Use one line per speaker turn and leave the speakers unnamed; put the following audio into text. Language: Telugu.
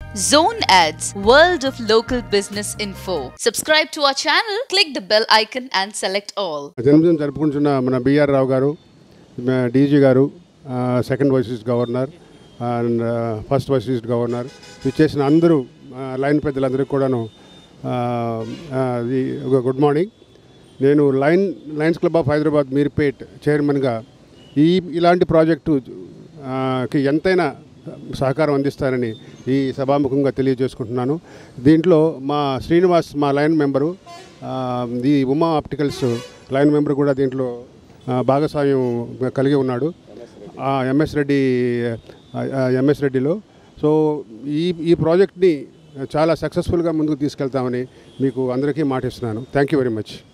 Zone Ads, World of Local Business Info. Subscribe to our channel, click the bell icon and select all.
జన్మదినం జరుపుకుంటున్న మన బిఆర్ రావు గారు డీజీ గారు second vice governor and first vice governor ఇచ్చేసిన అందరూ ఆ, లైన్ పెద్దలందరికీ కూడాను ఆ, ఆ, ఇది ఒక గుడ్ మార్నింగ్ నేను line lions club of Hyderabad Meerpet చైర్మన్గా ఈ ఇలాంటి ప్రాజెక్టు ఆ, కి ఎంతైనా సహకారం అందిస్తానని ఈ సభాముఖంగా తెలియజేసుకుంటున్నాను దీంట్లో మా శ్రీనివాస్ మా లైన్ మెంబరు ఆ, ఈ ఉమా ఆప్టికల్స్ లైన్ మెంబర్ కూడా దీంట్లో ఆ, భాగస్వామ్యం కలిగి ఉన్నాడు ఆ, ఎంఎస్ రెడ్డి ఆ, ఎంఎస్ రెడ్డిలో సో ఈ ఈ ప్రాజెక్ట్ని చాలా సక్సెస్ఫుల్గా ముందుకు తీసుకెళ్తామని మీకు అందరికీ మాటిస్తున్నాను థ్యాంక్ యూ వెరీ మచ్